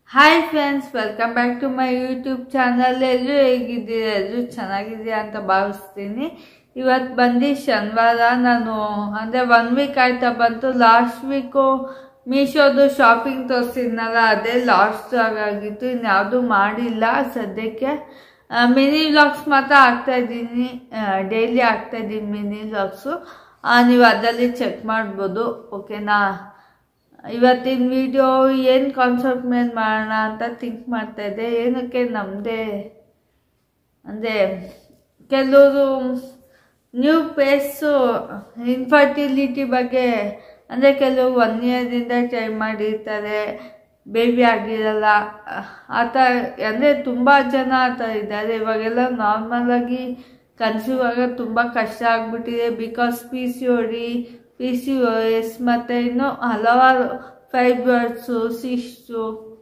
hi friends welcome back to my YouTube channel ಎಲ್ಲರೂ ಹೇಗಿದ್ದೀರಾ ಎಲ್ಲರೂ ಚೆನ್ನಾಗಿದ್ದೀರಾ ಅಂತ ಭಾವಿಸ್ತೀನಿ ಇವತ್ತು ಬಂದು ಶನಿವಾರ ನಾನು ಅಂದರೆ ಒನ್ ವೀಕ್ ಆಯ್ತಾ ಬಂತು ಲಾಸ್ಟ್ ವೀಕು ಮೀಶೋದು ಶಾಪಿಂಗ್ ತೋರಿಸಿದ್ನಲ್ಲ ಅದೇ ಲಾಸ್ಟ್ ಆಗಿತ್ತು ಇನ್ಯಾವುದೂ ಮಾಡಿಲ್ಲ ಸದ್ಯಕ್ಕೆ ಮಿನಿ ವ್ಲಾಗ್ಸ್ ಮಾತ್ರ ಆಗ್ತಾ ಇದ್ದೀನಿ ಡೈಲಿ ಆಗ್ತಾ ಇದ್ದೀನಿ ಮಿನಿ ವ್ಲಾಗ್ಸು ನೀವು ಅದರಲ್ಲಿ ಚೆಕ್ ಮಾಡ್ಬೋದು ಓಕೆನಾ ಇವತ್ತಿನ ವಿಡಿಯೋ ಏನು ಕಾನ್ಸೆಪ್ಟ್ ಮೇಲೆ ಮಾಡೋಣ ಅಂತ ಥಿಂಕ್ ಮಾಡ್ತಾ ಇದ್ದೆ ಏನಕ್ಕೆ ನಮ್ಮದೇ ಅಂದರೆ ಕೆಲವರು ನ್ಯೂ ಪೇಸು ಇನ್ಫರ್ಟಿಲಿಟಿ ಬಗ್ಗೆ ಅಂದರೆ ಕೆಲವು ಒನ್ ಇಯರ್ದಿಂದ ಟ್ರೈ ಮಾಡಿರ್ತಾರೆ ಬೇಬಿ ಆಗಿರಲ್ಲ ಆ ಥರ ಅಂದರೆ ತುಂಬ ಜನ ಆ ಥರ ಇದ್ದಾರೆ ಇವಾಗೆಲ್ಲ ನಾರ್ಮಲಾಗಿ ಕನ್ಸೀವ್ ಆಗೋದು ತುಂಬ ಕಷ್ಟ ಆಗಿಬಿಟ್ಟಿದೆ because P C O D P C O S ಮತ್ತು ಇನ್ನು ಹಲವಾರು ಫೈಬರ್ಸು ಸಿಸ್ಟು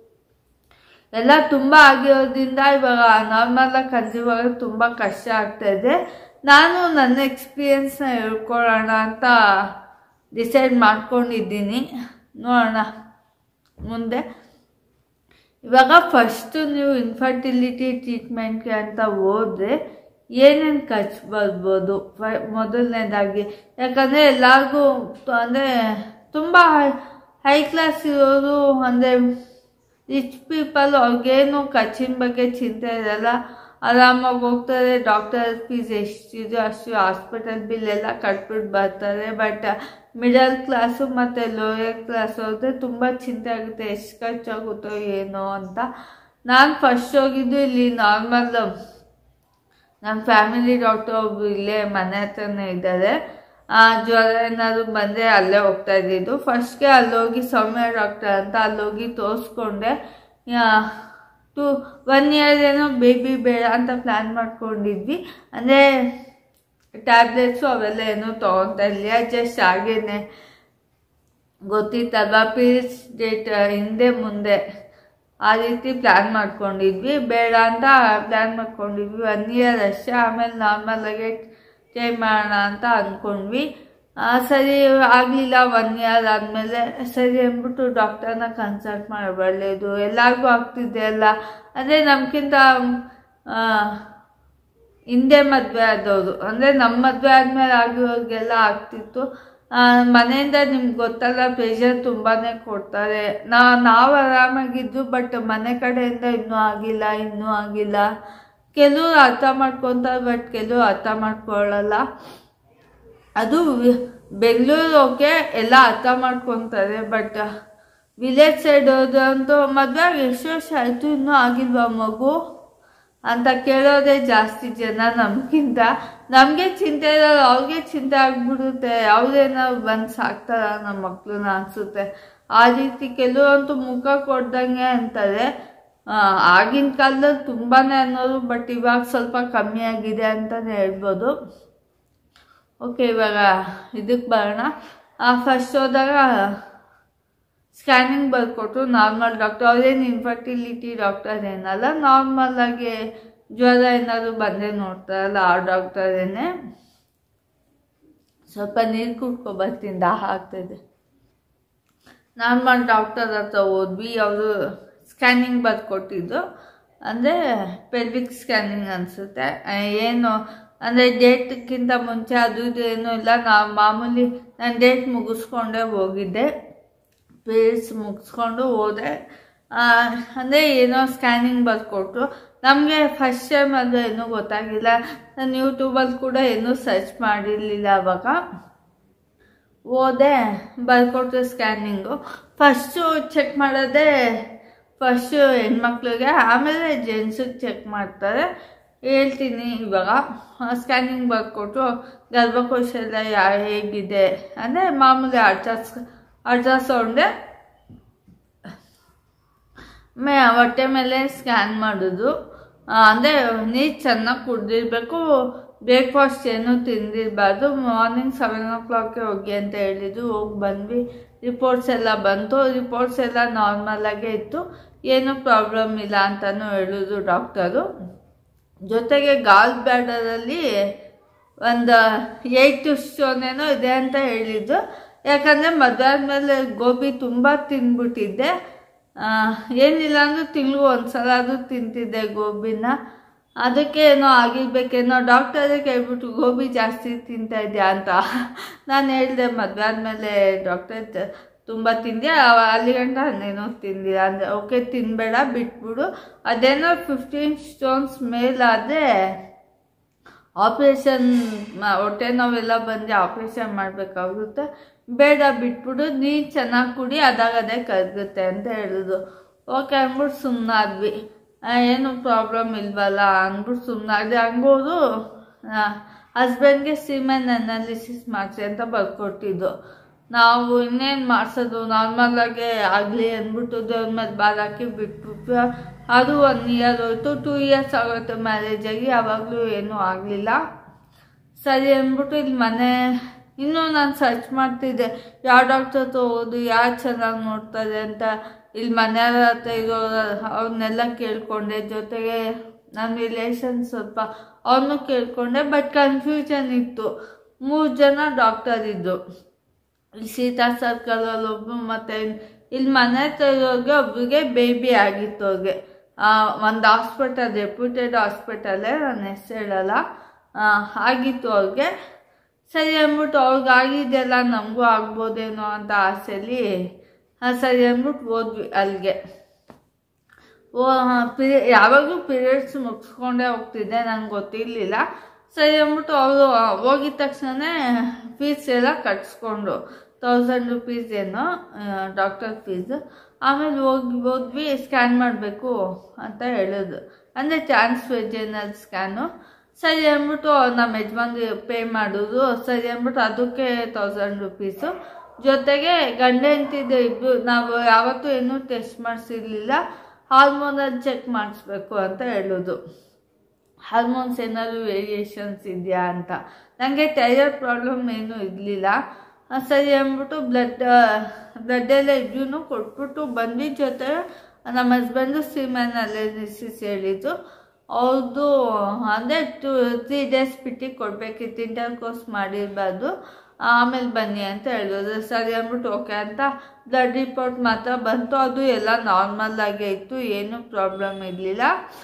ಎಲ್ಲ ತುಂಬ ಆಗಿರೋದ್ರಿಂದ ಇವಾಗ ನಾರ್ಮಲಾಗಿ ಕನ್ಸೀವ್ ಆಗೋದು ತುಂಬ ಕಷ್ಟ ಆಗ್ತಾ ಇದೆ ನಾನು ನನ್ನ ಎಕ್ಸ್ಪೀರಿಯನ್ಸ್ನ ಹೇಳ್ಕೊಳ್ಳೋಣ ಅಂತ ಡಿಸೈಡ್ ಮಾಡ್ಕೊಂಡಿದ್ದೀನಿ ನೋಡೋಣ ಮುಂದೆ ಇವಾಗ ಫಸ್ಟು ನೀವು ಇನ್ಫರ್ಟಿಲಿಟಿ ಟ್ರೀಟ್ಮೆಂಟ್ಗೆ ಅಂತ ಹೋದರೆ ಏನೇನು ಖರ್ಚು ಬರ್ಬೋದು ಫ ಮೊದಲನೇದಾಗಿ ಯಾಕಂದರೆ ಎಲ್ಲರಿಗೂ ಅಂದರೆ ತುಂಬ ಹೈ ಕ್ಲಾಸ್ ಇರೋರು ಅಂದರೆ ರಿಚ್ ಪೀಪಲ್ ಅವ್ರಿಗೇನು ಖರ್ಚಿನ ಬಗ್ಗೆ ಚಿಂತೆ ಇರಲ್ಲ ಆರಾಮಾಗಿ ಹೋಗ್ತಾರೆ ಡಾಕ್ಟರ್ ಫೀಸ್ ಎಷ್ಟಿದೆ ಅಷ್ಟು ಹಾಸ್ಪಿಟಲ್ ಬಿಲ್ ಎಲ್ಲ ಕಟ್ಬಿಟ್ಟು ಬರ್ತಾರೆ ಬಟ್ ಮಿಡಲ್ ಕ್ಲಾಸು ಮತ್ತು ಲೋಯರ್ ಕ್ಲಾಸ್ ಹೋದರೆ ತುಂಬ ಚಿಂತೆ ಆಗುತ್ತೆ ಎಷ್ಟು ಖರ್ಚಾಗುತ್ತೋ ಏನೋ ಅಂತ ನಾನು ಫಸ್ಟ್ ಹೋಗಿದ್ದು ಇಲ್ಲಿ ನಾರ್ಮಲ್ ನಮ್ಮ ಫ್ಯಾಮಿಲಿ ಡಾಕ್ಟರ್ ಒಬ್ರು ಇಲ್ಲೇ ಮನೆ ಹತ್ರನೇ ಇದ್ದಾರೆ ಜ್ವರ ಏನಾದ್ರು ಬಂದರೆ ಅಲ್ಲೇ ಹೋಗ್ತಾ ಇದ್ದಿದ್ದು ಫಸ್ಟ್ಗೆ ಅಲ್ಲೋಗಿ ಸೌಮ್ಯ ಡಾಕ್ಟರ್ ಅಂತ ಅಲ್ಲೋಗಿ ತೋರಿಸ್ಕೊಂಡೆ ಟು ಒನ್ ಇಯರ್ ಏನೋ ಬೇಬಿ ಬೇಡ ಅಂತ ಪ್ಲ್ಯಾನ್ ಮಾಡ್ಕೊಂಡಿದ್ವಿ ಅಂದರೆ ಟ್ಯಾಬ್ಲೆಟ್ಸು ಅವೆಲ್ಲ ಏನೂ ತೊಗೊತಾ ಇಲ್ಲ ಜಸ್ಟ್ ಹಾಗೇನೆ ಗೊತ್ತಿತ್ತಲ್ವ ಪೀರಿಯಡ್ಸ್ ಡೇಟ್ ಹಿಂದೆ ಮುಂದೆ ಆ ರೀತಿ ಪ್ಲ್ಯಾನ್ ಮಾಡ್ಕೊಂಡಿದ್ವಿ ಬೇಡ ಅಂತ ಪ್ಲ್ಯಾನ್ ಮಾಡ್ಕೊಂಡಿದ್ವಿ ಒನ್ ಇಯರ್ ಅಷ್ಟೇ ಆಮೇಲೆ ನಾರ್ಮಲಾಗೆ ಟ್ರೈ ಮಾಡೋಣ ಅಂತ ಅಂದ್ಕೊಂಡ್ವಿ ಸರಿ ಆಗಲಿಲ್ಲ ಒನ್ ಇಯರ್ ಆದಮೇಲೆ ಸರಿ ಅಂದ್ಬಿಟ್ಟು ಡಾಕ್ಟರ್ನ ಕನ್ಸಲ್ಟ್ ಮಾಡಿ ಒಳ್ಳೆಯದು ಎಲ್ಲರಿಗೂ ಆಗ್ತಿದೆ ಅಲ್ಲ ಅಂದರೆ ನಮ್ಗಿಂತ ಹಿಂದೆ ಮದುವೆ ಆದವರು ಅಂದರೆ ನಮ್ಮ ಮದುವೆ ಆದಮೇಲೆ ಆಗಿರೋರಿಗೆಲ್ಲ ಆಗ್ತಿತ್ತು ಮನೆಯಿಂದ ನಿಮ್ಗೆ ಗೊತ್ತಲ್ಲ ಪ್ರೆಷರ್ ತುಂಬಾ ಕೊಡ್ತಾರೆ ನಾ ನಾವು ಆರಾಮಾಗಿದ್ದು ಬಟ್ ಮನೆ ಕಡೆಯಿಂದ ಇನ್ನೂ ಆಗಿಲ್ಲ ಇನ್ನೂ ಆಗಿಲ್ಲ ಕೆಲವರು ಅರ್ಥ ಮಾಡ್ಕೊತಾರೆ ಬಟ್ ಕೆಲವರು ಅರ್ಥ ಮಾಡ್ಕೊಳ್ಳಲ್ಲ ಅದು ಬೆಂಗಳೂರು ಓಕೆ ಎಲ್ಲ ಅರ್ಥ ಮಾಡ್ಕೊತಾರೆ ಬಟ್ ವಿಲೇಜ್ ಸೈಡ್ ಹೋದಂತೂ ಮದುವೆಗೆ ಎಷ್ಟು ವರ್ಷ ಆಯಿತು ಇನ್ನೂ ಆಗಿಲ್ವಾ ಮಗು ಅಂತ ಕೇಳೋದೇ ಜಾಸ್ತಿ ಜನ ನಮಗಿಂತ ನಮಗೆ ಚಿಂತೆ ಇರೋದು ಅವ್ರಿಗೆ ಚಿಂತೆ ಆಗ್ಬಿಡುತ್ತೆ ಯಾವುದೇನೋ ಬಂದು ಸಾಕ್ತಾರ ನಮ್ಮ ಮಕ್ಕಳನ್ನ ಅನಿಸುತ್ತೆ ಆ ರೀತಿ ಕೆಲವಂತೂ ಮುಖ ಕೊಡ್ದಂಗೆ ಅಂತಾರೆ ಆಗಿನ ಕಾಲದಲ್ಲಿ ತುಂಬಾ ಅನ್ನೋದು ಬಟ್ ಇವಾಗ ಸ್ವಲ್ಪ ಕಮ್ಮಿ ಆಗಿದೆ ಅಂತಲೇ ಹೇಳ್ಬೋದು ಓಕೆ ಇವಾಗ ಇದಕ್ಕೆ ಬರೋಣ ಫಸ್ಟ್ ಹೋದಾಗ ಸ್ಕ್ಯಾನಿಂಗ್ ಬರ್ಕೊಟ್ರು ನಾರ್ಮಲ್ ಡಾಕ್ಟರ್ ಅವ್ರೇನು ಇನ್ಫರ್ಟಿಲಿಟಿ ಡಾಕ್ಟರ್ ಏನಲ್ಲ ನಾರ್ಮಲಾಗಿ ಜ್ವರ ಏನಾದರೂ ಬಂದರೆ ನೋಡ್ತಾರಲ್ಲ ಆ ಡಾಕ್ಟರೇನೆ ಸ್ವಲ್ಪ ನೀರು ಕುಡ್ಕೊಬರ್ತೀನಿ ದಾಹ ಆಗ್ತಾಯಿದೆ ನಾರ್ಮಲ್ ಡಾಕ್ಟರ್ ಹತ್ರ ಹೋದ್ವಿ ಅವರು ಸ್ಕ್ಯಾನಿಂಗ್ ಬರ್ಕೊಟ್ಟಿದ್ದು ಅಂದರೆ ಪೆಲ್ವಿಕ್ ಸ್ಕ್ಯಾನಿಂಗ್ ಅನಿಸುತ್ತೆ ಏನು ಅಂದರೆ ಡೇಟ್ಗಿಂತ ಮುಂಚೆ ಅದು ಇದು ಏನೂ ಇಲ್ಲ ನಾವು ಮಾಮೂಲಿ ನಾನು ಡೇಟ್ ಮುಗಿಸ್ಕೊಂಡೇ ಹೋಗಿದ್ದೆ ಪೀರಿಯಡ್ಸ್ ಮುಗಿಸ್ಕೊಂಡು ಹೋದೆ ಅಂದರೆ ಏನೋ ಸ್ಕ್ಯಾನಿಂಗ್ ಬರ್ಕೊಟ್ರು ನಮಗೆ ಫಸ್ಟ್ ಟೈಮ್ ಅದು ಏನೂ ಗೊತ್ತಾಗಿಲ್ಲ ನಾನು ಯೂಟ್ಯೂಬಲ್ಲಿ ಕೂಡ ಏನೂ ಸರ್ಚ್ ಮಾಡಿರಲಿಲ್ಲ ಅವಾಗ ಹೋದೆ ಬರ್ಕೊಟ್ರು ಸ್ಕ್ಯಾನಿಂಗು ಫಸ್ಟು ಚೆಕ್ ಮಾಡೋದೇ ಫಸ್ಟು ಹೆಣ್ಮಕ್ಳಿಗೆ ಆಮೇಲೆ ಜೆಂಟ್ಸಿಗೆ ಚೆಕ್ ಮಾಡ್ತಾರೆ ಹೇಳ್ತೀನಿ ಇವಾಗ ಸ್ಕ್ಯಾನಿಂಗ್ ಬರ್ಕೊಟ್ಟು ಗರ್ಭಕೋಶ ಎಲ್ಲ ಯಾ ಹೇಗಿದೆ ಅಂದರೆ ಮಾಮೂಲಿ ಅಲ್ಟ್ರಾಸ್ ಅಲ್ಟ್ರಾಸೌಂಡೆ ಮೇ ಹೊಟ್ಟೆ ಮೇಲೆ ಸ್ಕ್ಯಾನ್ ಮಾಡೋದು ಅಂದರೆ ನೀರು ಚೆನ್ನಾಗಿ ಕುಡ್ದಿರಬೇಕು ಬ್ರೇಕ್ಫಾಸ್ಟ್ ಏನೂ ತಿಂದಿರಬಾರ್ದು ಮಾರ್ನಿಂಗ್ ಸೆವೆನ್ ಓ ಕ್ಲಾಕ್ಗೆ ಹೋಗಿ ಅಂತ ಹೇಳಿದ್ರು ಹೋಗಿ ಬಂದ್ವಿ ರಿಪೋರ್ಟ್ಸ್ ಎಲ್ಲ ಬಂತು ರಿಪೋರ್ಟ್ಸ್ ಎಲ್ಲ ನಾರ್ಮಲಾಗೇ ಇತ್ತು ಏನೂ ಪ್ರಾಬ್ಲಮ್ ಇಲ್ಲ ಅಂತಲೂ ಹೇಳಿದ್ರು ಡಾಕ್ಟರು ಜೊತೆಗೆ ಗಾಲ್ ಬ್ಯಾಡರಲ್ಲಿ ಒಂದು ಏಯ್ಟ್ ಸ್ಟೋನೇನೋ ಇದೆ ಅಂತ ಹೇಳಿದ್ದು ಯಾಕಂದರೆ ಮದುವೆ ಆದಮೇಲೆ ಗೋಬಿ ತುಂಬ ತಿಂದ್ಬಿಟ್ಟಿದ್ದೆ ಆ, ಏನಿಲ್ಲ ಅಂದ್ರೆ ತಿಂಗ್ಳಿಗೆ ಒಂದ್ಸಲ ಆದ್ರೂ ತಿಂತಿದ್ದೆ ಗೋಬಿನ ಅದಕ್ಕೆ ಏನೋ ಆಗಿರ್ಬೇಕೇನೋ ಡಾಕ್ಟರೇ ಕೇಳ್ಬಿಟ್ಟು ಗೋಬಿ ಜಾಸ್ತಿ ತಿಂತಾ ಇದೆಯಾ ಅಂತ ನಾನು ಹೇಳಿದೆ ಮದುವೆ ಆದಮೇಲೆ ಡಾಕ್ಟರ್ ತುಂಬ ತಿಂದೆ ಅವ- ಅಲ್ಲಿ ಗಂಟ ನಾನೇನೋ ತಿಂದಿಲ್ಲ ಅಂದರೆ ಓಕೆ ತಿನ್ನಬೇಡ ಬಿಟ್ಬಿಡು ಅದೇನೋ ಫಿಫ್ಟೀನ್ ಸ್ಟೋನ್ಸ್ ಮೇಲಾದರೆ ಆಪ್ರೇಷನ್ ಹೊಟ್ಟೆ ನೋವೆಲ್ಲ ಬಂದು ಆಪ್ರೇಷನ್ ಮಾಡಬೇಕಾಗುತ್ತೆ ಬೇಡ ಬಿಟ್ಬಿಡು ನೀರು ಚೆನ್ನಾಗಿ ಕುಡಿ ಅದಾಗದೇ ಕರಗುತ್ತೆ ಅಂತ ಹೇಳಿದ್ರು ಓಕೆ ಅಂದ್ಬಿಟ್ಟು ಸುಮ್ಮನಾದ್ವಿ ಏನು ಪ್ರಾಬ್ಲಮ್ ಇಲ್ವಲ್ಲ ಅಂದ್ಬಿಟ್ಟು ಸುಮ್ಮನಾದೆ ಹಂಗೋದು ಹಸ್ಬೆಂಡ್ಗೆ ಸಿಮೆನ್ ಅನಾಲಿಸಿಸ್ ಮಾಡಿಸಿ ಅಂತ ಬರ್ಕೊಟ್ಟಿದ್ದು ನಾವು ಇನ್ನೇನು ಮಾಡಿಸೋದು ನಾರ್ಮಲಾಗೆ ಆಗಲಿ ಅಂದ್ಬಿಟ್ಟು ದೇವ್ರ ಮೇಲೆ ಬಾಲ್ ಹಾಕಿ ಬಿಟ್ಬಿಟ್ಟು ಅದು ಒನ್ ಇಯರ್ ಹೋಯ್ತು ಟೂ ಇಯರ್ಸ್ ಆಗೋಯ್ತು ಮ್ಯಾರೇಜ್ ಆಗಿ ಯಾವಾಗಲೂ ಏನೂ ಆಗಲಿಲ್ಲ ಸರಿ ಅಂದ್ಬಿಟ್ಟು ಇಲ್ಲಿ ಮನೆ ಇನ್ನೂ ನಾನು ಸರ್ಚ್ ಮಾಡ್ತಿದ್ದೆ ಯಾವ ಡಾಕ್ಟರ್ ಹತ್ರ ಹೋದು ಯಾರು ಚೆನ್ನಾಗಿ ನೋಡ್ತಾರೆ ಅಂತ ಇಲ್ಲಿ ಮನೆಯವ್ರ ಹತ್ರ ಇರೋ ಅವ್ರನ್ನೆಲ್ಲ ಕೇಳ್ಕೊಂಡೆ ಜೊತೆಗೆ ನನ್ನ ರಿಲೇಷನ್ ಸ್ವಲ್ಪ ಅವ್ರನ್ನೂ ಕೇಳ್ಕೊಂಡೆ ಬಟ್ ಕನ್ಫ್ಯೂಷನ್ ಇತ್ತು ಮೂರು ಜನ ಡಾಕ್ಟರ್ ಇದ್ದು ಇಲ್ಲಿ ಸೀತಾ ಸರ್ಕಲಲ್ಲಿ ಒಬ್ಬರು ಮತ್ತು ಇಲ್ಲಿ ಮನೆ ಹತ್ರ ಇರೋರಿಗೆ ಒಬ್ರಿಗೆ ಬೇಬಿ ಆಗಿತ್ತು ಅವ್ರಿಗೆ ಒಂದು ಹಾಸ್ಪಿಟಲ್ ರೆಪ್ಯೂಟೆಡ್ ಹಾಸ್ಪಿಟಲೇ ನನ್ನ ಹೆಸರು ಹೇಳಲ್ಲ ಆ, ಆಗಿತ್ತು ಅವ್ರಿಗೆ ಸರಿ ಅಂದ್ಬಿಟ್ಟು ಅವ್ರಿಗೆ ಆಗಿದೆಯಲ್ಲ ನಮಗೂ ಆಗ್ಬೋದೇನೋ ಅಂತ ಆಸೆಯಲ್ಲಿ ಆ, ಸರಿ ಅಂದ್ಬಿಟ್ಟು ಹೋದ್ವಿ ಅಲ್ಲಿಗೆ ಓ ಪಿರಿ ಯಾವಾಗಲೂ ಪೀರಿಯಡ್ಸ್ ಮುಗಿಸ್ಕೊಂಡೇ ಹೋಗ್ತಿದ್ದೆ ನಂಗೆ ಗೊತ್ತಿರಲಿಲ್ಲ ಸರಿ ಅಂದ್ಬಿಟ್ಟು ಅವರು ಹೋಗಿದ ತಕ್ಷಣ ಫೀಸ್ ಎಲ್ಲ ಕಟ್ಸ್ಕೊಂಡು ತೌಸಂಡ್ ರುಪೀಸ್ ಏನೋ ಡಾಕ್ಟರ್ ಫೀಸ್ ಆಮೇಲೆ ಹೋಗಿ ಹೋದ್ವಿ ಸ್ಕ್ಯಾನ್ ಮಾಡಬೇಕು ಅಂತ ಹೇಳಿದ್ರು ಅಂದರೆ ಚಾನ್ಸ್ ವೆಜೆನಲ್ ಸ್ಕ್ಯಾನು ಸರಿ ಅಂದ್ಬಿಟ್ಟು ನಮ್ಮ ಯಜಮಾನ್ಗೆ ಪೇ ಮಾಡೋದು ಸರಿ ಅಂದ್ಬಿಟ್ಟು ಅದಕ್ಕೆ ತೌಸಂಡ್ ರುಪೀಸು ಜೊತೆಗೆ ಗಂಡ ಹೆಂಡ್ತಿದ್ದು ಇಬ್ಬರು ನಾವು ಯಾವತ್ತೂ ಏನೂ ಟೆಸ್ಟ್ ಮಾಡಿಸಿರ್ಲಿಲ್ಲ ಹಾರ್ಮೋನಲ್ಲಿ ಚೆಕ್ ಮಾಡಿಸ್ಬೇಕು ಅಂತ ಹೇಳೋದು ಹಾರ್ಮೋನ್ಸ್ ಏನಾದರೂ ವೇರಿಯೇಷನ್ಸ್ ಇದೆಯಾ ಅಂತ ನನಗೆ ಥೈರಾಯ್ಡ್ ಪ್ರಾಬ್ಲಮ್ ಏನೂ ಇರಲಿಲ್ಲ ಸರಿ ಅಂದ್ಬಿಟ್ಟು ಬ್ಲಡ್ ಬ್ಲಡ್ ಎಲ್ಲ ಇದ್ರೂ ಕೊಟ್ಬಿಟ್ಟು ಬಂದ್ವಿ ಜೊತೆ ನಮ್ಮ ಹಸ್ಬೆಂಡು ಸಿಮೆನ್ ಅನಾಲಿಸಿಸ್ ಹೇಳಿದ್ದು ಅವ್ರದ್ದು ಅಂದರೆ ಟು ತ್ರೀ ಡೇಸ್ ಬಿಟ್ಟು ಕೊಡಬೇಕಿತ್ತು ಇಂಟರ್ ಕೋರ್ಸ್ ಮಾಡಿರಬಾರ್ದು ಆಮೇಲೆ ಬನ್ನಿ ಅಂತ ಹೇಳಿದ್ರು ಸರಿ ಅಂದ್ಬಿಟ್ಟು ಓಕೆ ಅಂತ ಬ್ಲಡ್ ರಿಪೋರ್ಟ್ ಮಾತ್ರ ಬಂತು ಅದು ಎಲ್ಲ ನಾರ್ಮಲ್ ಆಗೇ ಇತ್ತು ಏನೂ ಪ್ರಾಬ್ಲಮ್ ಇರಲಿಲ್ಲ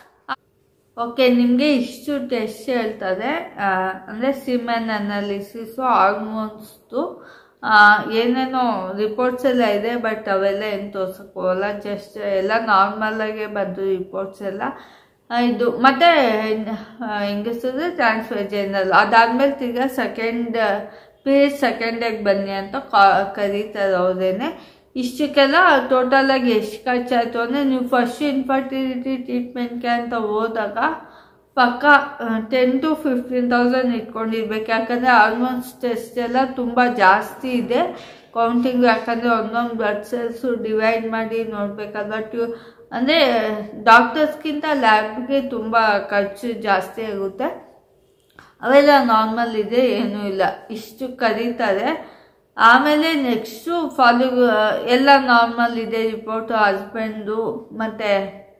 ಓಕೆ ನಿಮಗೆ ಇಷ್ಟು ಟೆಸ್ಟ್ ಹೇಳ್ತಾರೆ ಅಂದರೆ ಸಿಮೆನ್ ಅನಾಲಿಸಿಸು ಹಾರ್ಮೋನ್ಸ್ದು ಏನೇನೋ ರಿಪೋರ್ಟ್ಸ್ ಎಲ್ಲ ಇದೆ ಬಟ್ ಅವೆಲ್ಲ ಏನು ತೋರ್ಸೋಕ್ಕೋಗಲ್ಲ ಜಸ್ಟ್ ಎಲ್ಲ ನಾರ್ಮಲಾಗೆ ಬಂದು ರಿಪೋರ್ಟ್ಸ್ ಎಲ್ಲ ಆ, ಇದು ಮತ್ತು ಹೆಂಗಸಿದ್ರೆ ಟ್ರಾನ್ಸ್ಫರ್ಜೆನಲ್ ಅದಾದಮೇಲೆ ತಿರ್ಗಾ ಸೆಕೆಂಡ್ ಪೀರಿಯಡ್ ಸೆಕೆಂಡಾಗಿ ಬನ್ನಿ ಅಂತ ಕಾ ಕರೀತಾರೆ ಅವ್ರೇನೆ ಇಷ್ಟಕ್ಕೆಲ್ಲ ಟೋಟಲಾಗಿ ಎಷ್ಟು ಖರ್ಚಾಯಿತು ಅಂದರೆ ನೀವು ಫಸ್ಟ್ ಇನ್ಫರ್ಟಿಲಿಟಿ ಟ್ರೀಟ್ಮೆಂಟ್ಗೆ ಅಂತ ಹೋದಾಗ ಪಕ್ಕ ಟೆನ್ ಟು ಫಿಫ್ಟೀನ್ ತೌಸಂಡ್ ಇಟ್ಕೊಂಡಿರ್ಬೇಕು ಯಾಕಂದರೆ ಹಾರ್ಮೋನ್ಸ್ ಟೆಸ್ಟ್ ಎಲ್ಲ ತುಂಬ ಜಾಸ್ತಿ ಇದೆ ಕೌಂಟಿಂಗ್ ಯಾಕಂದರೆ ಒಂದೊಂದು ಬ್ಲಡ್ ಸೆಲ್ಸು ಡಿವೈಡ್ ಮಾಡಿ ನೋಡಬೇಕಲ್ವ ಟ್ಯೂ ಅಂದರೆ ಡಾಕ್ಟರ್ಸ್ಗಿಂತ ಲ್ಯಾಬ್ಗೆ ತುಂಬ ಖರ್ಚು ಜಾಸ್ತಿ ಆಗುತ್ತೆ ಅವೆಲ್ಲ ನಾರ್ಮಲ್ ಇದೆ ಏನೂ ಇಲ್ಲ ಇಷ್ಟು ಕರೀತಾರೆ ಆಮೇಲೆ ನೆಕ್ಸ್ಟು ಫಾಲೋ ಎಲ್ಲ ನಾರ್ಮಲ್ ಇದೆ ರಿಪೋರ್ಟು ಹಸ್ಬೆಂಡು ಮತ್ತು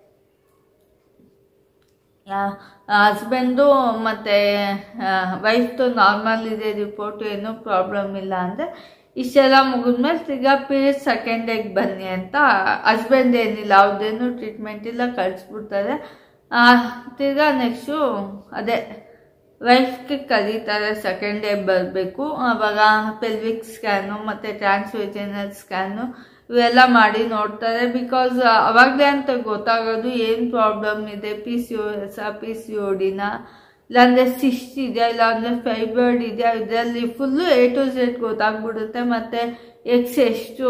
ಹಸ್ಬೆಂಡು ಮತ್ತು ವೈಫ್ದು ನಾರ್ಮಲ್ ಇದೆ ರಿಪೋರ್ಟು ಏನೂ ಪ್ರಾಬ್ಲಮ್ ಇಲ್ಲ ಅಂದರೆ ಇಷ್ಟೆಲ್ಲ ಮುಗಿದ್ಮೇಲೆ ತಿರ್ಗಾ ಪೀರಿಯಡ್ ಸೆಕೆಂಡ್ ಡೇಗೆ ಬನ್ನಿ ಅಂತ ಹಸ್ಬೆಂಡ್ ಏನಿಲ್ಲ ಅವ್ರದ್ದೇನು ಟ್ರೀಟ್ಮೆಂಟ್ ಇಲ್ಲ ಕಳಿಸ್ಬಿಡ್ತಾರೆ ಆ, ತಿರ್ಗಾ ನೆಕ್ಸ್ಟು ಅದೇ ವೈಫ್ಗೆ ಕರೀತಾರೆ ಸೆಕೆಂಡ್ ಡೇ ಬರಬೇಕು ಆವಾಗ ಪೆಲ್ವಿಕ್ ಸ್ಕ್ಯಾನು ಮತ್ತು ಟ್ರಾನ್ಸ್ವೆಜನಲ್ ಸ್ಕ್ಯಾನು ಇವೆಲ್ಲ ಮಾಡಿ ನೋಡ್ತಾರೆ ಬಿಕಾಸ್ ಅವಾಗಲೇ ಅಂತ ಗೊತ್ತಾಗೋದು ಏನು ಪ್ರಾಬ್ಲಮ್ ಇದೆ P C O S P C O ಡಿನ ಇಲ್ಲಾಂದರೆ ಸಿಸ್ಟ್ ಇದೆಯಾ ಇಲ್ಲಾಂದರೆ ಫೈಬರ್ಡ್ ಇದೆಯಾ ಇದರಲ್ಲಿ ಫುಲ್ಲು ಎ ಟು ಝೆಡ್ ಗೊತ್ತಾಗ್ಬಿಡುತ್ತೆ ಮತ್ತು ಎಕ್ಸ್ ಎಷ್ಟು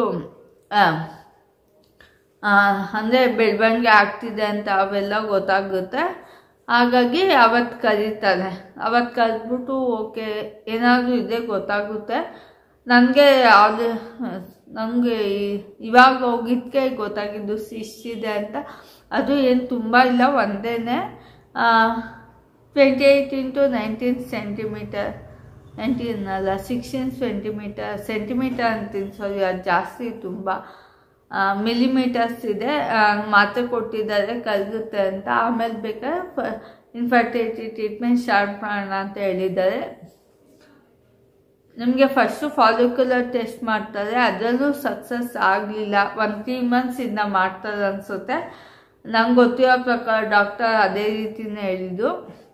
ಅಂದರೆ ಬೆಳವಣಿಗೆ ಆಗ್ತಿದೆ ಅಂತ ಅವೆಲ್ಲ ಗೊತ್ತಾಗುತ್ತೆ ಹಾಗಾಗಿ ಅವತ್ತು ಕರೀತಾರೆ ಅವತ್ತು ಕರೆದ್ಬಿಟ್ಟು ಓಕೆ ಏನಾದರೂ ಇದೆ ಗೊತ್ತಾಗುತ್ತೆ ನನಗೆ ಅದು ನನಗೆ ಇವಾಗ ಹೋಗಿದ್ದಕ್ಕೆ ಗೊತ್ತಾಗಿದ್ದು ಸಿಸ್ಟಿದೆ ಅಂತ ಅದು ಏನು ತುಂಬ ಇಲ್ಲ ಒಂದೇ twenty eight into nineteen centimetre nineteen ಅಲ್ಲ ಸಿಕ್ಸ್ಟೀನ್ ಸೆಂಟಿಮೀಟರ್ ಸೆಂಟಿಮೀಟರ್ ಅಂತೀನಿ ಸಾರಿ ಅದು ಜಾಸ್ತಿ ತುಂಬ ಮಿಲಿಮೀಟರ್ಸ್ ಇದೆ ಆ, ಮಾತ್ರೆ ಕೊಟ್ಟಿದ್ದಾರೆ ಕರಗುತ್ತೆ ಅಂತ ಆಮೇಲೆ ಬೇಕಾದ್ರೆ ಇನ್ಫರ್ಟಿಲಿಟಿ ಟ್ರೀಟ್ಮೆಂಟ್ ಸ್ಟಾರ್ಟ್ ಮಾಡೋಣ ಅಂತ ಹೇಳಿದ್ದಾರೆ ನಿಮಗೆ ಫಸ್ಟು ಫಾಲಿಕ್ಯುಲರ್ ಟೆಸ್ಟ್ ಮಾಡ್ತಾರೆ ಅದರಲ್ಲೂ ಸಕ್ಸಸ್ ಆಗಲಿಲ್ಲ ಒಂದು ತ್ರೀ ಮಂತ್ಸ್ ಇಂದ ಮಾಡ್ತಾರೆ ಅನಿಸುತ್ತೆ ನಂಗೆ ಗೊತ್ತಿರೋ ಪ್ರಕಾರ ಡಾಕ್ಟರ್ ಅದೇ ರೀತಿನೇ ಹೇಳಿದ್ದು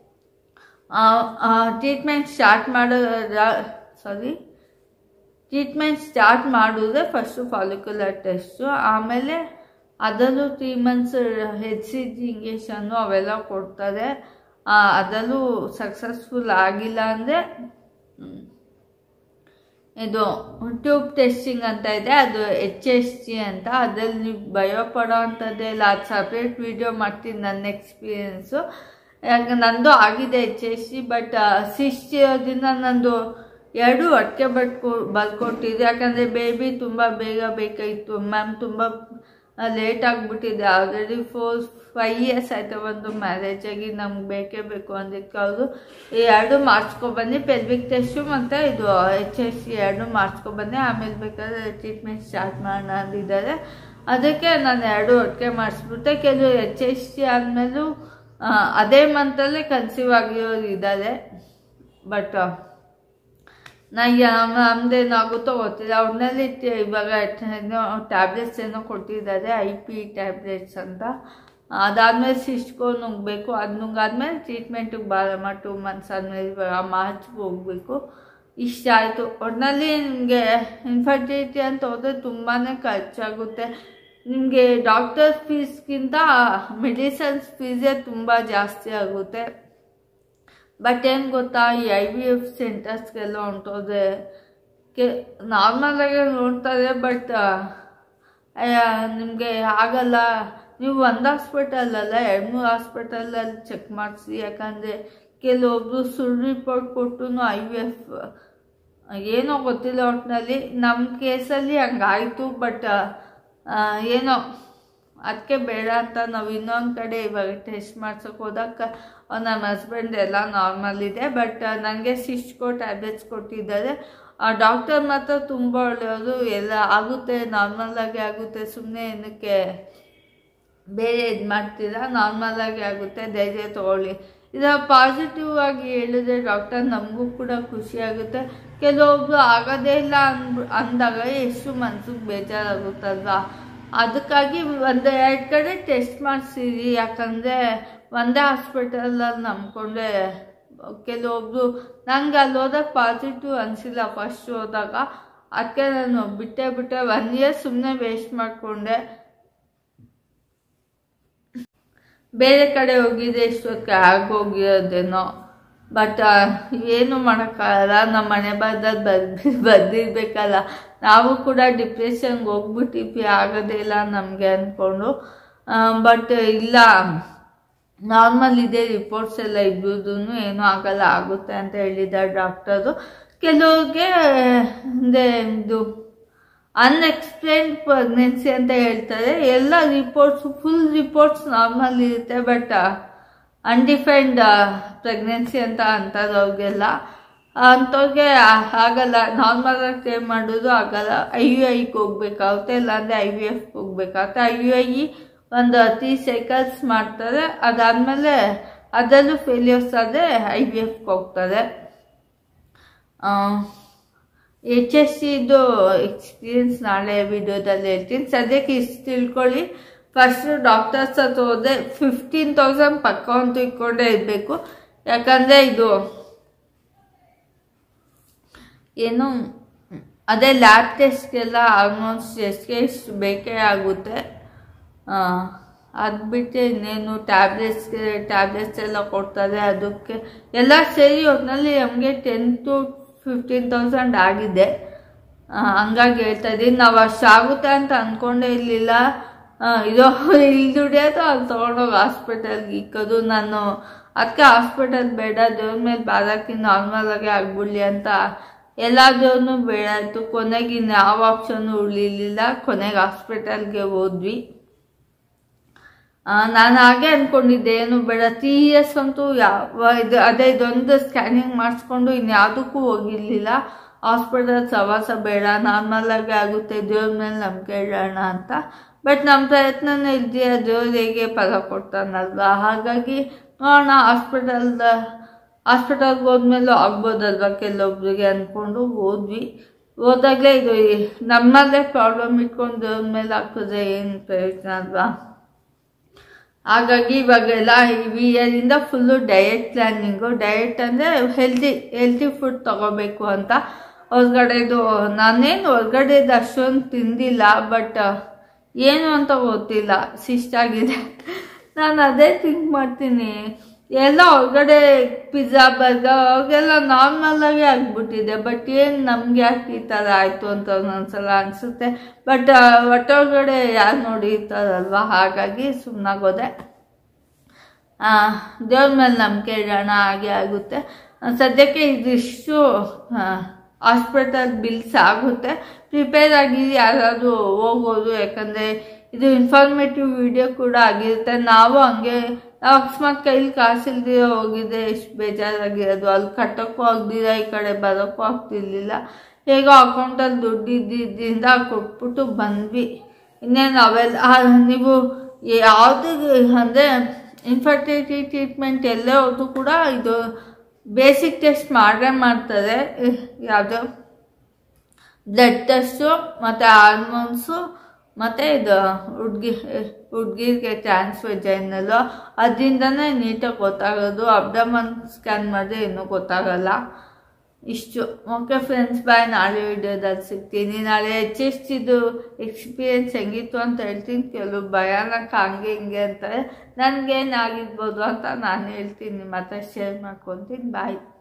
ಟ್ರೀಟ್ಮೆಂಟ್ ಸ್ಟಾರ್ಟ್ ಮಾಡೋ ಸಾರಿ ಟ್ರೀಟ್ಮೆಂಟ್ ಸ್ಟಾರ್ಟ್ ಮಾಡಿದ್ರೆ ಫಸ್ಟು ಫಾಲಿಕ್ಯುಲರ್ ಟೆಸ್ಟು ಆಮೇಲೆ ಅದರಲ್ಲೂ three months H C G ಇಂಜೆಕ್ಷನ್ನು ಅವೆಲ್ಲ ಕೊಡ್ತಾರೆ ಅದರಲ್ಲೂ ಸಕ್ಸಸ್ಫುಲ್ ಆಗಿಲ್ಲ ಅಂದರೆ ಇದು ಟ್ಯೂಬ್ ಟೆಸ್ಟಿಂಗ್ ಅಂತ ಇದೆ ಅದು ಎಚ್ ಎಸ್ ಜಿ ಅಂತ ಅದ್ರಲ್ಲಿ ನೀವು ಭಯ ಪಡೋ ಅಂಥದ್ದೇ ಇಲ್ಲ ಅದು ಸಪ್ರೇಟ್ ವಿಡಿಯೋ ಮಾಡ್ತೀನಿ ನನ್ನ ಎಕ್ಸ್ಪೀರಿಯೆನ್ಸು ಯಾಕೆ ನಂದು ಆಗಿದೆ H S G but cyst ಇರೋದ್ರಿಂದ ನಂದು ಎರಡು ಹೊಟ್ಟೆ ಬಟ್ಕೊ ಬರ್ಕೊಟ್ಟಿದೆ ಯಾಕಂದರೆ ಬೇಬಿ ತುಂಬ ಬೇಗ ಬೇಕಾಯಿತು ಮ್ಯಾಮ್ ತುಂಬ ಲೇಟ್ ಆಗಿಬಿಟ್ಟಿದೆ ಆಲ್ರೆಡಿ ಫೋರ್ ಫೈವ್ ಇಯರ್ಸ್ ಆಯ್ತು ಒಂದು ಮ್ಯಾರೇಜ್ ಆಗಿ ನಮ್ಗೆ ಬೇಕೇ ಬೇಕು ಅಂದಿದ್ದಕ್ಕೆ ಅವರು ಈ ಎರಡು ಮಾಡಿಸ್ಕೊಬನ್ನಿ ಪೆಲ್ವಿಕ್ ಟೆಸ್ಟು ಮತ್ತು ಇದು ಎಚ್ ಎಸ್ ಸಿ ಎರಡು ಮಾಡಿಸ್ಕೊಬನ್ನಿ ಆಮೇಲೆ ಬೇಕಾದ್ರೆ ಟ್ರೀಟ್ಮೆಂಟ್ ಸ್ಟಾರ್ಟ್ ಮಾಡೋಣ ಅಂದಿದ್ದಾರೆ ಅದಕ್ಕೆ ನಾನು ಎರಡು ಒಟ್ಟಿಗೆ ಮಾಡಿಸ್ಬಿಟ್ಟೆ ಕೆಲವು ಎಚ್ ಎಸ್ ಸಿ ಆದಮೇಲೂ ಅದೇ ಮಂತಲ್ಲೇ ಕನ್ಸೀವ್ ಆಗಿರೋರು ಇದ್ದಾರೆ ಬಟ್ ನನಗೆ ನಮ್ದೇನಾಗುತ್ತೋ ಗೊತ್ತಿಲ್ಲ ಅವ್ರಲ್ಲಿ ಇವಾಗ ಏನೋ ಟ್ಯಾಬ್ಲೆಟ್ಸ್ ಏನೋ ಕೊಟ್ಟಿದ್ದಾರೆ ಐ ಪಿ ಟ್ಯಾಬ್ಲೆಟ್ಸ್ ಅಂತ ಅದಾದಮೇಲೆ ಸಿಸ್ಟ್ಕೋ ನುಗ್ಗಬೇಕು ಅದು ನುಗ್ಗಾದ್ಮೇಲೆ ಟ್ರೀಟ್ಮೆಂಟಿಗೆ ಬಾರಮ್ಮ ಟೂ ಮಂತ್ಸ್ ಆದಮೇಲೆ ಮಾರ್ಚ್ಗೆ ಹೋಗಬೇಕು ಇಷ್ಟ ಆಯಿತು ಒಟ್ಟಿನಲ್ಲಿ ನಿಮಗೆ ಇನ್ಫರ್ಟಿಲಿಟಿ ಅಂತ ಹೋದರೆ ತುಂಬಾ ಖರ್ಚಾಗುತ್ತೆ ನಿಮಗೆ ಡಾಕ್ಟರ್ ಫೀಸ್ಗಿಂತ ಮೆಡಿಸನ್ಸ್ ಫೀಸೇ ತುಂಬ ಜಾಸ್ತಿ ಆಗುತ್ತೆ ಬಟ್ ಏನು ಗೊತ್ತಾ ಈ ಐ ವಿ ಎಫ್ ಸೆಂಟರ್ಸ್ಗೆಲ್ಲ ಹೊಂಟೋದೆ ಕೆ ನಾರ್ಮಲಾಗೆ ನೋಡ್ತಾರೆ ಬಟ್ ನಿಮಗೆ ಆಗಲ್ಲ ನೀವು ಒಂದು ಹಾಸ್ಪಿಟಲಲ್ಲ ಎರಡು ಮೂರು ಹಾಸ್ಪಿಟಲಲ್ಲಿ ಚೆಕ್ ಮಾಡಿಸಿ ಯಾಕಂದರೆ ಕೆಲವೊಬ್ರು ಸುಳ್ಳು ರಿಪೋರ್ಟ್ ಕೊಟ್ಟು ಐ ವಿ ಎಫ್ ಏನೋ ಗೊತ್ತಿಲ್ಲ ಒಟ್ಟಿನಲ್ಲಿ ನಮ್ಮ ಕೇಸಲ್ಲಿ ಹಂಗಾಯಿತು ಬಟ್ ಏನೋ ಅದಕ್ಕೆ ಬೇಡ ಅಂತ ನಾವು ಇನ್ನೊಂದು ಕಡೆ ಇವಾಗ ಟೆಸ್ಟ್ ಮಾಡ್ಸೋಕೆ ಹೋದಾಗ ನಮ್ಮ ಹಸ್ಬೆಂಡ್ ಎಲ್ಲ ನಾರ್ಮಲ್ ಇದೆ ಬಟ್ ನನಗೆ ಸಿಸ್ಟ್ಕೋ ಟ್ಯಾಬ್ಲೆಟ್ಸ್ ಕೊಟ್ಟಿದ್ದಾರೆ ಆ ಡಾಕ್ಟರ್ ಮಾತ್ರ ತುಂಬ ಒಳ್ಳೆಯವರು ಎಲ್ಲ ಆಗುತ್ತೆ ನಾರ್ಮಲಾಗಿ ಆಗುತ್ತೆ ಸುಮ್ಮನೆ ಏನಕ್ಕೆ ಬೇರೆ ಇದು ಮಾಡ್ತೀರಾ ನಾರ್ಮಲಾಗಿ ಆಗುತ್ತೆ ಧೈರ್ಯ ತೊಗೊಳ್ಳಿ ಇದರ ಪಾಸಿಟಿವ್ ಆಗಿ ಹೇಳಿದ್ರೆ ಡಾಕ್ಟರ್ ನಮಗೂ ಕೂಡ ಖುಷಿ ಆಗುತ್ತೆ ಕೆಲವೊಬ್ರು ಆಗೋದೇ ಇಲ್ಲ ಅಂದ್ ಅಂದಾಗ ಎಷ್ಟು ಮನ್ಸಿಗೆ ಬೇಜಾರಾಗುತ್ತಲ್ವಾ ಅದಕ್ಕಾಗಿ ಒಂದು ಎರಡು ಕಡೆ ಟೆಸ್ಟ್ ಮಾಡಿಸಿರಿ ಯಾಕಂದರೆ ಒಂದೇ ಹಾಸ್ಪಿಟಲಲ್ಲಿ ನಂಬ್ಕೊಂಡೆ ಕೆಲವೊಬ್ರು ನಂಗೆ ಅಲ್ಲಿ ಹೋದಾಗ ಪಾಸಿಟಿವ್ ಅನಿಸಿಲ್ಲ ಫಸ್ಟ್ ಹೋದಾಗ ಅದಕ್ಕೆ ನಾನು ಬಿಟ್ಟೆ ಬಿಟ್ಟೆ ಒನ್ ಇಯರ್ ಸುಮ್ಮನೆ ವೇಸ್ಟ್ ಮಾಡಿಕೊಂಡೆ ಬೇರೆ ಕಡೆ ಹೋಗಿದ್ದೆ ಇಷ್ಟೊತ್ತಿಗೆ ಆಗೋಗಿರೋದೇನೋ ಬಟ್ ಏನು ಮಾಡೋಕ್ಕಾಗಲ್ಲ ನಮ್ಮ ಮನೆ ಬರ್ದಲ್ಲಿ ಬಂದು ಬಂದಿರ್ಬೇಕಲ್ಲ ನಾವು ಕೂಡ ಡಿಪ್ರೆಷನ್ಗೆ ಹೋಗ್ಬಿಟ್ಟಿದ್ವಿ ಆಗೋದೇ ಇಲ್ಲ ನಮಗೆ ಅಂದ್ಕೊಂಡು ಬಟ್ ಇಲ್ಲ ನಾರ್ಮಲ್ ಇದೆ ರಿಪೋರ್ಟ್ಸ್ ಎಲ್ಲ ಇಬ್ಬರದೂ ಏನೂ ಆಗಲ್ಲ ಆಗುತ್ತೆ ಅಂತ ಹೇಳಿದ್ದಾರೆ ಡಾಕ್ಟರು ಕೆಲವ್ರಿಗೆ ಅಂದರೆ ಇದು ಅನ್ಎಕ್ಸ್ಪ್ಲೇನ್ ಪ್ರೆಗ್ನೆನ್ಸಿ ಅಂತ ಹೇಳ್ತಾರೆ ಎಲ್ಲ ರಿಪೋರ್ಟ್ಸ್ ಫುಲ್ ರಿಪೋರ್ಟ್ಸ್ ನಾರ್ಮಲ್ ಇರುತ್ತೆ ಬಟ್ ಅನ್ಡಿಫೈನ್ಡ್ ಪ್ರೆಗ್ನೆನ್ಸಿ ಅಂತ ಅಂತಾರೆ ಅವ್ರಿಗೆಲ್ಲ ಅಂಥವ್ರಿಗೆ ಆಗಲ್ಲ ನಾರ್ಮಲಾಗಿ ಟ್ರೈ ಮಾಡೋದು ಆಗಲ್ಲ ಐ ಯು ಐಗೆ ಹೋಗ್ಬೇಕಾಗುತ್ತೆ ಇಲ್ಲಾಂದರೆ ಐ ವಿ ಎಫ್ಗೆ ಹೋಗ್ಬೇಕಾಗುತ್ತೆ ಐ ಯು ಐ ಒಂದು ತ್ರೀ ಸೈಕಲ್ಸ್ ಮಾಡ್ತಾರೆ ಅದಾದಮೇಲೆ ಅದರಲ್ಲೂ ಫೇಲ್ಯೂರ್ಸ್ ಆದರೆ ಐ ವಿ ಎಫ್ಗೆ ಹೋಗ್ತಾರೆ ಎಚ್ ಎಸ್ ಸಿದು ಎಕ್ಸ್ಪೀರಿಯನ್ಸ್ ನಾಳೆ ವಿಡಿಯೋದಲ್ಲಿ ಹೇಳ್ತೀನಿ ಸದ್ಯಕ್ಕೆ ಇಷ್ಟು ತಿಳ್ಕೊಳ್ಳಿ ಫಸ್ಟ್ ಡಾಕ್ಟರ್ಸ್ ಹತ್ರ ಹೋದರೆ ಫಿಫ್ಟೀನ್ ತೌಸಂಡ್ ಪಕ್ಕ ಅಂತೂ ಇಟ್ಕೊಂಡೇ ಇರಬೇಕು ಯಾಕಂದರೆ ಇದು ಏನು ಅದೇ ಲ್ಯಾಬ್ ಟೆಸ್ಟ್ಗೆಲ್ಲ ಆಲ್ಮೋಸ್ಟ್ ಎಷ್ಟಿಗೆ ಇಷ್ಟು ಬೇಕೇ ಆಗುತ್ತೆ ಅದು ಬಿಟ್ಟರೆ ಇನ್ನೇನು ಟ್ಯಾಬ್ಲೆಟ್ಸ್ಗೆ ಟ್ಯಾಬ್ಲೆಟ್ಸ್ ಎಲ್ಲ ಕೊಡ್ತಾರೆ ಅದಕ್ಕೆ ಎಲ್ಲ ಸೇರಿ ಒಟ್ಟಿನಲ್ಲಿ ನಮಗೆ ಟೆನ್ ಟು ಫಿಫ್ಟೀನ್ ತೌಸಂಡ್ ಆಗಿದೆ ಹಂಗಾಗಿ ಹೇಳ್ತಾ ಇದ್ದೀನಿ ನಾವು ಅಷ್ಟಾಗುತ್ತೆ ಅಂತ ಅಂದ್ಕೊಂಡೇ ಇರಲಿಲ್ಲ ಇದು ಇಲ್ಲಿ ದುಡಿಯೋದು ಅಲ್ಲಿ ತೊಗೊಂಡೋಗಿ ಹಾಸ್ಪಿಟಲ್ಗೆ ಇಕ್ಕೋದು ನಾನು ಅದಕ್ಕೆ ಹಾಸ್ಪಿಟಲ್ ಬೇಡ ದೇವ್ರ ಮೇಲೆ ಬಾದಾಕಿ ನಾರ್ಮಲಾಗಿ ಆಗ್ಬಿಡ್ಲಿ ಅಂತ ಎಲ್ಲ ದೇವ್ರನ್ನೂ ಬೇಡ ಆಯಿತು ಕೊನೆಗೆ ಇನ್ನು ಯಾವ ಆಪ್ಷನ್ನು ಉಳಿಲಿಲ್ಲ ಕೊನೆಗೆ ಹಾಸ್ಪಿಟಲ್ಗೆ ಹೋದ್ವಿ ನಾನು ಹಾಗೆ ಅಂದ್ಕೊಂಡಿದ್ದೆ ಏನು ಬೇಡ ತ್ರೀ ಇಯರ್ಸ್ ಅಂತೂ ಯಾವ ಇದು ಅದೇ ಇದೊಂದು ಸ್ಕ್ಯಾನಿಂಗ್ ಮಾಡಿಸ್ಕೊಂಡು ಇನ್ಯಾವುದಕ್ಕೂ ಹೋಗಿರಲಿಲ್ಲ ಹಾಸ್ಪಿಟಲ್ ಸವಾಸ ಬೇಡ ನಾರ್ಮಲಾಗಿ ಆಗುತ್ತೆ ದೇವ್ರ ಮೇಲೆ ನಂಬಿಕೆ ಇಡೋಣ ಅಂತ ಬಟ್ ನಮ್ಮ ಪ್ರಯತ್ನನೇ ಇದೆಯಾ ದೇವ್ರು ಹೇಗೆ ಫಲ ಕೊಡ್ತಾನಲ್ವ ಹಾಗಾಗಿ ನೋಡೋಣ ಹಾಸ್ಪಿಟಲ್ದ ಹಾಸ್ಪಿಟಲ್ಗೆ ಹೋದ್ಮೇಲೂ ಆಗ್ಬೋದಲ್ವ ಕೆಲವೊಬ್ರಿಗೆ ಅಂದ್ಕೊಂಡು ಹೋದ್ವಿ ಹೋದಾಗಲೇ ಇದು ಈ- ನಮ್ಮಲ್ಲೇ ಪ್ರಾಬ್ಲಮ್ ಇಟ್ಕೊಂಡು ಮೇಲೆ ಹಾಕಿದ್ರೆ ಏನು ಪ್ರಯೋಜನ ಅಲ್ವಾ ಹಾಗಾಗಿ ಇವಾಗೆಲ್ಲ ಈ ಇಯರಿಂದ ಫುಲ್ಲು ಡಯಟ್ ಪ್ಲ್ಯಾನಿಂಗು ಡಯಟ್ ಅಂದರೆ ಹೆಲ್ದಿ ಹೆಲ್ದಿ ಫುಡ್ ತಗೋಬೇಕು ಅಂತ ಹೊರ್ಗಡೆದು ನಾನೇನು ಹೊರ್ಗಡೆದು ಅಷ್ಟೊಂದು ತಿಂದಿಲ್ಲ ಬಟ್ ಏನು ಅಂತ ಗೊತ್ತಿಲ್ಲ ಶಿಷ್ಟಾಗಿದೆ ನಾನು ಅದೇ ಥಿಂಕ್ ಮಾಡ್ತೀನಿ ಎಲ್ಲ ಹೊರಗಡೆ ಪಿಜ್ಜಾ ಬರ್ಗರ್ ಅವಾಗೆಲ್ಲ ನಾರ್ಮಲ್ ಆಗಿ ಆಗ್ಬಿಟ್ಟಿದೆ ಬಟ್ ಏನು ನಮ್ಗೆ ಯಾಕೆ ಈ ಥರ ಆಯಿತು ಅಂತ ಒಂದೊಂದ್ಸಲ ಅನಿಸುತ್ತೆ ಬಟ್ ಹೊಟ್ಟೊಳಗಡೆ ಯಾರು ನೋಡಿರ್ತಾರಲ್ವ ಹಾಗಾಗಿ ಸುಮ್ಮನಾಗೋದೆ ದೇವ್ರ ಮೇಲೆ ನಂಬಿಕೆ ಇಡೋಣ ಹಾಗೆ ಆಗುತ್ತೆ ಆ, ಸದ್ಯಕ್ಕೆ ಇದಿಷ್ಟು ಹಾಸ್ಪಿಟಲ್ ಬಿಲ್ಸ್ ಆಗುತ್ತೆ ಪ್ರಿಪೇರ್ ಆಗಿ ಯಾರಾದರೂ ಹೋಗೋದು ಯಾಕಂದರೆ ಇದು ಇನ್ಫಾರ್ಮೇಟಿವ್ ವಿಡಿಯೋ ಕೂಡ ಆಗಿರುತ್ತೆ ನಾವು ಹಂಗೆ ನಾವು ಅಕಸ್ಮಾತ್ ಕೈಲಿ ಕಾಸಿಲ್ದಿರ ಹೋಗಿದ್ದೆ ಎಷ್ಟು ಬೇಜಾರಾಗಿರೋದು ಅಲ್ಲಿ ಕಟ್ಟೋಕ್ಕೂ ಆಗ್ದಿರ ಈ ಕಡೆ ಬರೋಕ್ಕೂ ಆಗ್ತಿರ್ಲಿಲ್ಲ ಹೇಗೋ ಅಕೌಂಟಲ್ಲಿ ದುಡ್ಡು ಇದ್ದಿದ್ದರಿಂದ ಕೊಟ್ಬಿಟ್ಟು ಬಂದ್ವಿ ಇನ್ನೇನು ಅವೆಲ್ಲ ಆ, ನೀವು ಯಾವುದು ಅಂದರೆ ಇನ್ಫರ್ಟಿಲಿಟಿ ಟ್ರೀಟ್ಮೆಂಟ್ ಎಲ್ಲೇ ಹೋದ್ರು ಕೂಡ ಇದು ಬೇಸಿಕ್ ಟೆಸ್ಟ್ ಮಾಡೇ ಮಾಡ್ತಾರೆ ಯಾವುದು ಬ್ಲಡ್ ಟೆಸ್ಟು ಮತ್ತು ಹಾರ್ಮೋನ್ಸು ಮತ್ತು ಇದು ಹುಡ್ಗಿ ಹುಡ್ಗಿರ್ಗೆ ಟ್ರಾನ್ಸ್ವೆಜೈನಲ್ಲು ಅದರಿಂದನೇ ನೀಟಾಗಿ ಗೊತ್ತಾಗೋದು ಅಬ್ಡಮನ್ ಸ್ಕ್ಯಾನ್ ಮಾಡಿದ್ರೆ ಇನ್ನೂ ಗೊತ್ತಾಗಲ್ಲ ಇಷ್ಟು ಓಕೆ ಫ್ರೆಂಡ್ಸ್ ಬಾಯ್ ನಾಳೆ ವಿಡಿಯೋದಲ್ಲಿ ಸಿಗ್ತೀನಿ ನಾಳೆ ಹೆಚ್ಚೆಷ್ಟಿದು ಎಕ್ಸ್ಪೀರಿಯನ್ಸ್ ಹೆಂಗಿತ್ತು ಅಂತ ಹೇಳ್ತೀನಿ ಕೆಲವು ಭಯಾನಕ ಹಂಗೆ ಹಿಂಗೆ ಅಂತಾರೆ ನನಗೇನಾಗಿರ್ಬೋದು ಅಂತ ನಾನು ಹೇಳ್ತೀನಿ ಮತ್ತೆ ಶೇರ್ ಮಾಡ್ಕೊತೀನಿ ಬಾಯ್